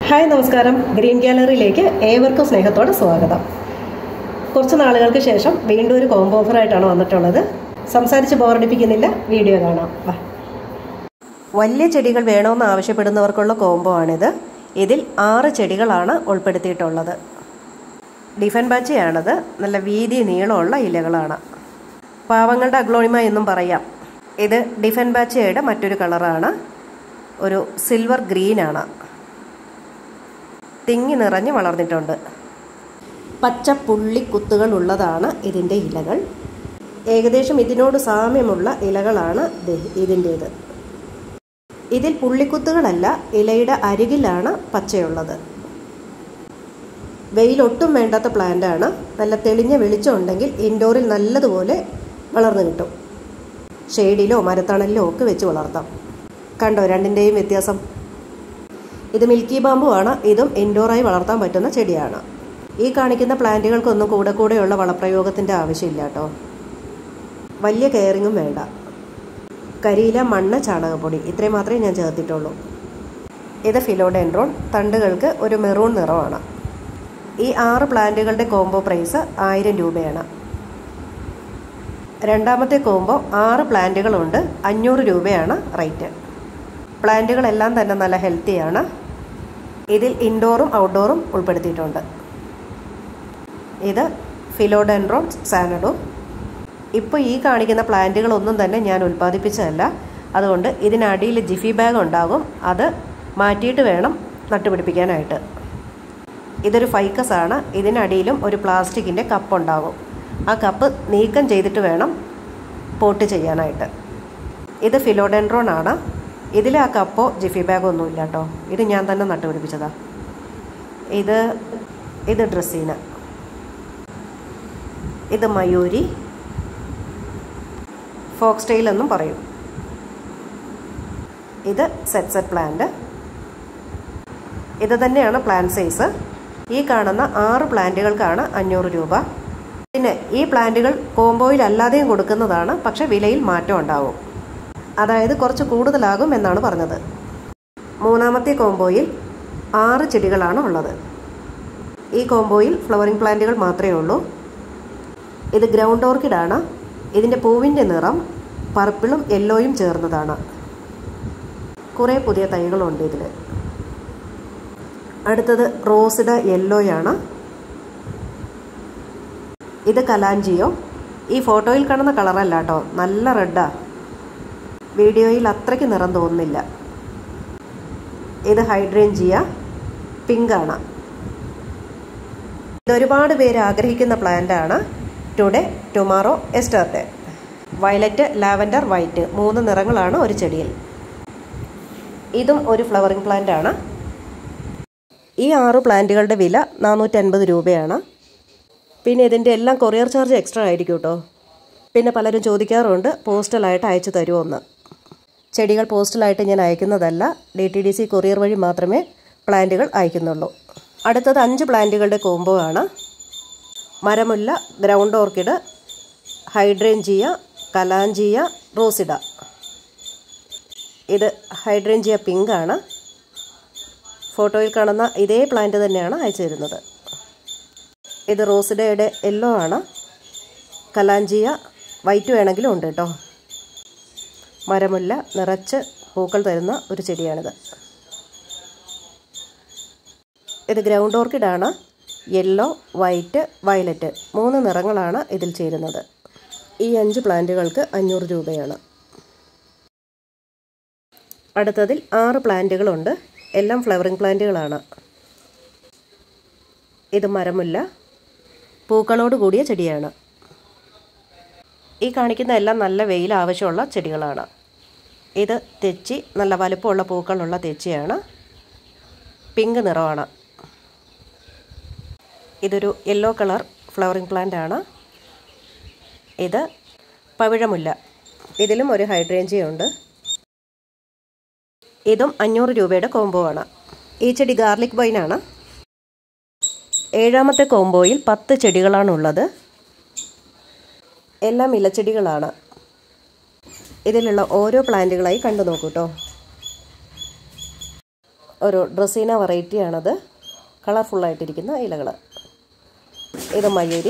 hi നമസ്കാരം green ഗാലറിയിലേക്ക് ഏവർക്കും സ്നേഹത്തോടെ സ്വാഗതം കുറച്ച് നാളുകൾക്ക് ശേഷം വീണ്ടും ഒരു കോംബോ ഓഫറായിട്ടാണ് വന്നിട്ടുള്ളത് സംസാരിച്ച് ബോറടിപ്പിക്കുന്നില്ല വീഡിയോ കാണാം വാ വലിയ ചെടികൾ വേണമെന്ന് ആവശ്യപ്പെടുന്നവർക്കുള്ള കോംബോ ആണിത് ഇതിൽ ആറ് ചെടികളാണ് ഉൾപ്പെടുത്തിയിട്ടുള്ളത് ഡിഫൻ ബാച്ചയാണത് നല്ല വീതി നീളമുള്ള ഇലകളാണ് പാവങ്ങളുടെ അഗ്ലോണിമ എന്നും പറയാം ഇത് ഡിഫൻ ബാച്ചയുടെ മറ്റൊരു കളറാണ് ഒരു സിൽവർ ഗ്രീനാണ് തിങ്ങി നിറഞ്ഞ് വളർന്നിട്ടുണ്ട് പച്ച പുള്ളിക്കുത്തുകൾ ഉള്ളതാണ് ഇതിൻ്റെ ഇലകൾ ഏകദേശം ഇതിനോട് സാമ്യമുള്ള ഇലകളാണ് ഇതിൻ്റേത് ഇതിൽ പുള്ളിക്കുത്തുകളല്ല ഇലയുടെ അരികിലാണ് പച്ചയുള്ളത് വെയിലൊട്ടും വേണ്ടാത്ത പ്ലാന്റാണ് നല്ല തെളിഞ്ഞ വെളിച്ചം ഉണ്ടെങ്കിൽ ഇൻഡോറിൽ നല്ലതുപോലെ വളർന്നു കിട്ടും ഷെയ്ഡിലോ മരത്തണലിലോ ഒക്കെ വെച്ച് വളർത്താം കണ്ടോ രണ്ടിൻ്റെയും വ്യത്യാസം ഇത് മിൽക്കി ബാമ്പു ആണ് ഇതും ഇൻഡോറായി വളർത്താൻ പറ്റുന്ന ചെടിയാണ് ഈ കാണിക്കുന്ന പ്ലാന്റുകൾക്കൊന്നും കൂടെ കൂടെയുള്ള വളപ്രയോഗത്തിൻ്റെ ആവശ്യമില്ല കേട്ടോ വലിയ കെയറിങ്ങും വേണ്ട കരിയില മണ്ണ് ചാണകപ്പൊടി ഇത്രയും മാത്രമേ ഞാൻ ചേർത്തിട്ടുള്ളൂ ഇത് ഫിലോഡെൻഡ്രോൺ തണ്ടുകൾക്ക് ഒരു മെറൂൺ നിറമാണ് ഈ ആറ് പ്ലാന്റുകളുടെ കോംബോ പ്രൈസ് ആയിരം രൂപയാണ് രണ്ടാമത്തെ കോംബോ ആറ് പ്ലാന്റുകളുണ്ട് അഞ്ഞൂറ് രൂപയാണ് റേറ്റ് പ്ലാന്റുകളെല്ലാം തന്നെ നല്ല ഹെൽത്തിയാണ് ഇതിൽ ഇൻഡോറും ഔട്ട്ഡോറും ഉൾപ്പെടുത്തിയിട്ടുണ്ട് ഇത് ഫിലോഡെൻഡ്രോൺ സാനഡോ ഇപ്പോൾ ഈ കാണിക്കുന്ന പ്ലാന്റുകളൊന്നും തന്നെ ഞാൻ ഉൽപ്പാദിപ്പിച്ചതല്ല അതുകൊണ്ട് ഇതിനടിയിൽ ജിഫി ബാഗ് ഉണ്ടാകും അത് മാറ്റിയിട്ട് വേണം നട്ടുപിടിപ്പിക്കാനായിട്ട് ഇതൊരു ഫൈക്കസ് ആണ് ഇതിനടിയിലും ഒരു പ്ലാസ്റ്റിക്കിൻ്റെ കപ്പ് ഉണ്ടാകും ആ കപ്പ് നീക്കം ചെയ്തിട്ട് വേണം പോട്ട് ചെയ്യാനായിട്ട് ഇത് ഫിലോഡെൻഡ്രോൺ ആണ് ഇതിൽ ആ കപ്പോ ജിഫി ബാഗോ ഒന്നുമില്ല കേട്ടോ ഇത് ഞാൻ തന്നെ നട്ടുപിടിപ്പിച്ചതാ ഇത് ഇത് ഡ്രസ്സീന ഇത് മയൂരി ഫോക്സ് ടെയിൽ എന്നും പറയും ഇത് സെറ്റ് സെറ്റ് പ്ലാന്റ് ഇത് തന്നെയാണ് പ്ലാന്റ് സൈസ് ഈ കാണുന്ന ആറ് പ്ലാന്റുകൾക്കാണ് അഞ്ഞൂറ് രൂപ പിന്നെ ഈ പ്ലാന്റുകൾ കോംബോയിൽ അല്ലാതെയും കൊടുക്കുന്നതാണ് പക്ഷെ വിലയിൽ മാറ്റം ഉണ്ടാവും അതായത് കുറച്ച് കൂടുതലാകും എന്നാണ് പറഞ്ഞത് മൂന്നാമത്തെ കോംബോയിൽ ആറ് ചെടികളാണ് ഉള്ളത് ഈ കോംബോയിൽ ഫ്ലവറിംഗ് പ്ലാന്റുകൾ മാത്രമേ ഉള്ളൂ ഇത് ഗ്രൗണ്ട് ഓർക്കിഡാണ് ഇതിൻ്റെ പൂവിൻ്റെ നിറം പർപ്പിളും യെല്ലോയും ചേർന്നതാണ് കുറേ പുതിയ തൈകളുണ്ട് ഇതിൽ അടുത്തത് റോസിഡ് യെല്ലോയാണ് ഇത് കലാഞ്ചിയോ ഈ ഫോട്ടോയിൽ കാണുന്ന കളറല്ല കേട്ടോ നല്ല റെഡാ വീഡിയോയിൽ അത്രയ്ക്ക് നിറം തോന്നുന്നില്ല ഇത് ഹൈഡ്രേഞ്ചിയ പിങ്കാണ് ഇതൊരുപാട് പേര് ആഗ്രഹിക്കുന്ന പ്ലാന്റ് ആണ് today tomorrow yesterday violet lavender white മൂന്ന് നിറങ്ങളാണ് ഒരു ചെടിയിൽ ഇതും ഒരു ഫ്ലവറിംഗ് പ്ലാന്റ് ആണ് ഈ ആറ് പ്ലാന്റുകളുടെ വില നാനൂറ്റൻപത് രൂപയാണ് പിന്നെ ഇതിൻ്റെ എല്ലാം കൊറിയർ ചാർജ് എക്സ്ട്രാ ആയിരിക്കും കേട്ടോ പിന്നെ പലരും ചോദിക്കാറുണ്ട് പോസ്റ്റലായിട്ട് അയച്ചു തരുമോ എന്ന് ചെടികൾ പോസ്റ്റലായിട്ട് ഞാൻ അയക്കുന്നതല്ല D T D C courier വഴി മാത്രമേ പ്ലാന്റുകൾ അയക്കുന്നുള്ളൂ അടുത്തത് അഞ്ച് പ്ലാന്റുകളുടെ കോംബോ ആണ് മരമുല്ല ഗ്രൗണ്ട് ഓർക്കിഡ് ഹൈഡ്രേഞ്ചിയ കലാഞ്ചിയ റോസിഡ ഇത് ഹൈഡ്രേഞ്ചിയ പിങ്ക് ആണ് ഫോട്ടോയിൽ കാണുന്ന ഇതേ പ്ലാന്റ് തന്നെയാണ് അയച്ചു തരുന്നത് ഇത് റോസിഡയുടെ യെല്ലോ ആണ് കലാഞ്ചിയ വൈറ്റ് വേണമെങ്കിലും ഉണ്ട് കേട്ടോ മരമുല്ല നിറച്ച് പൂക്കൾ തരുന്ന ഒരു ചെടിയാണിത് ഇത് ഗ്രൗണ്ട് ഓർക്കിഡാണ് യെല്ലോ വൈറ്റ് വയലറ്റ് മൂന്ന് നിറങ്ങളാണ് ഇതിൽ ചേരുന്നത് ഈ അഞ്ച് പ്ലാന്റുകൾക്ക് അഞ്ഞൂറ് രൂപയാണ് അടുത്തതിൽ ആറ് പ്ലാന്റുകളുണ്ട് എല്ലാം ഫ്ലവറിംഗ് പ്ലാന്റുകളാണ് ഇത് മരമുല്ല പൂക്കളോട് കൂടിയ ചെടിയാണ് ഈ കാണിക്കുന്ന എല്ലാം നല്ല വെയിൽ ആവശ്യമുള്ള ചെടികളാണ് ഇത് തെച്ചി നല്ല വലുപ്പമുള്ള പൂക്കളുള്ള തെച്ചിയാണ് പിങ്ക് നിറമാണ് ഇതൊരു യെല്ലോ കളർ ഫ്ലവറിംഗ് പ്ലാന്റ് ആണ് ഇത് പവിഴമുല്ല ഇതിലും ഒരു ഹൈഡ്രേഞ്ചിയുണ്ട് ഇതും അഞ്ഞൂറ് രൂപയുടെ കോംബോ ആണ് ഈ ചെടി ഗാർലിക് വൈനാണ് ഏഴാമത്തെ കോംബോയിൽ പത്ത് ചെടികളാണുള്ളത് എല്ലാം ഇലച്ചെടികളാണ് ഇതിലുള്ള ഓരോ പ്ലാന്റുകളായി കണ്ടു നോക്കൂ കേട്ടോ ഒരു ഡ്രസീന വെറൈറ്റിയാണത് കളർഫുള്ളായിട്ടിരിക്കുന്ന ഇലകൾ ഇത് മയൂരി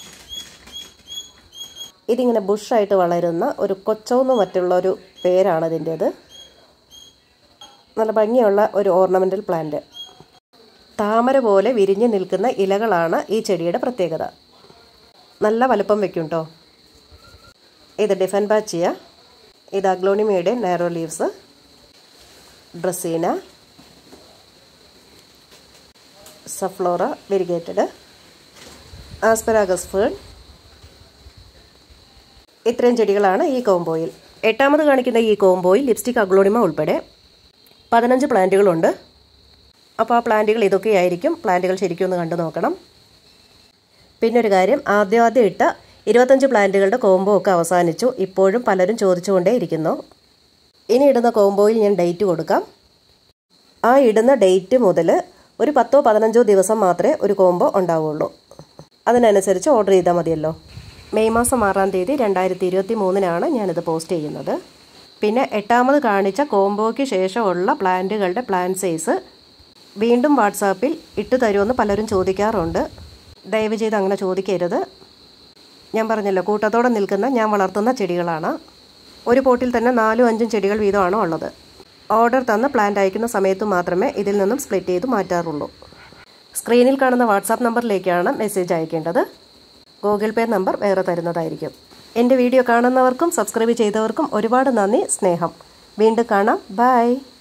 ഇതിങ്ങനെ ബുഷായിട്ട് വളരുന്ന ഒരു കൊച്ചോന്ന് മറ്റുള്ള ഒരു പേരാണ് ഇതിൻ്റേത് നല്ല ഭംഗിയുള്ള ഒരു ഓർണമെൻ്റൽ പ്ലാന്റ് താമര പോലെ വിരിഞ്ഞു നിൽക്കുന്ന ഇലകളാണ് ഈ ചെടിയുടെ പ്രത്യേകത നല്ല വലുപ്പം വെക്കും കേട്ടോ ഇത് ഡിഫൻ ബാച്ചിയ ഇത് അഗ്ലോണിമയുടെ നാരോ ലീവ്സ് ഡ്രസീന സഫ്ലോറ വെരിഗേറ്റഡ് ആസ്പെരാഗസ് ഫേൺ ഇത്രയും ചെടികളാണ് ഈ കോംബോയിൽ എട്ടാമത് കാണിക്കുന്ന ഈ കോംബോയിൽ ലിപ്സ്റ്റിക് അഗ്ലോണിമ ഉൾപ്പെടെ പതിനഞ്ച് പ്ലാന്റുകളുണ്ട് അപ്പോൾ ആ പ്ലാന്റുകൾ ഇതൊക്കെയായിരിക്കും പ്ലാന്റുകൾ ശരിക്കും ഒന്ന് കണ്ടു നോക്കണം പിന്നെ ഒരു കാര്യം ആദ്യം ആദ്യം ഇട്ട ഇരുപത്തഞ്ച് പ്ലാന്റുകളുടെ കോംബോ ഒക്കെ അവസാനിച്ചു ഇപ്പോഴും പലരും ചോദിച്ചുകൊണ്ടേ ഇരിക്കുന്നു ഇനി ഇടുന്ന കോംബോയിൽ ഞാൻ ഡേറ്റ് കൊടുക്കാം ആ ഇടുന്ന ഡേറ്റ് മുതൽ ഒരു പത്തോ പതിനഞ്ചോ ദിവസം മാത്രമേ ഒരു കോംബോ ഉണ്ടാവുള്ളൂ അതിനനുസരിച്ച് ഓർഡർ ചെയ്താൽ മതിയല്ലോ മെയ് മാസം ആറാം തീയതി രണ്ടായിരത്തി ഇരുപത്തി മൂന്നിനാണ് ഞാനിത് പോസ്റ്റ് ചെയ്യുന്നത് പിന്നെ എട്ടാമത് കാണിച്ച കോംബോയ്ക്ക് ശേഷമുള്ള പ്ലാന്റുകളുടെ പ്ലാൻ സൈസ് വീണ്ടും വാട്സാപ്പിൽ ഇട്ട് തരുമെന്ന് പലരും ചോദിക്കാറുണ്ട് ദയവ് ചെയ്ത് അങ്ങനെ ചോദിക്കരുത് ഞാൻ പറഞ്ഞല്ലോ കൂട്ടത്തോടെ നിൽക്കുന്ന ഞാൻ വളർത്തുന്ന ചെടികളാണ് ഒരു പോട്ടിൽ തന്നെ നാലും അഞ്ചും ചെടികൾ വീതമാണ് ഉള്ളത് ഓർഡർ തന്ന് പ്ലാന്റ് അയക്കുന്ന സമയത്ത് മാത്രമേ ഇതിൽ നിന്നും സ്പ്ലിറ്റ് ചെയ്ത് മാറ്റാറുള്ളൂ സ്ക്രീനിൽ കാണുന്ന വാട്സാപ്പ് നമ്പറിലേക്കാണ് മെസ്സേജ് അയക്കേണ്ടത് ഗൂഗിൾ പേ നമ്പർ വേറെ തരുന്നതായിരിക്കും എൻ്റെ വീഡിയോ കാണുന്നവർക്കും സബ്സ്ക്രൈബ് ചെയ്തവർക്കും ഒരുപാട് നന്ദി സ്നേഹം വീണ്ടും കാണാം ബൈ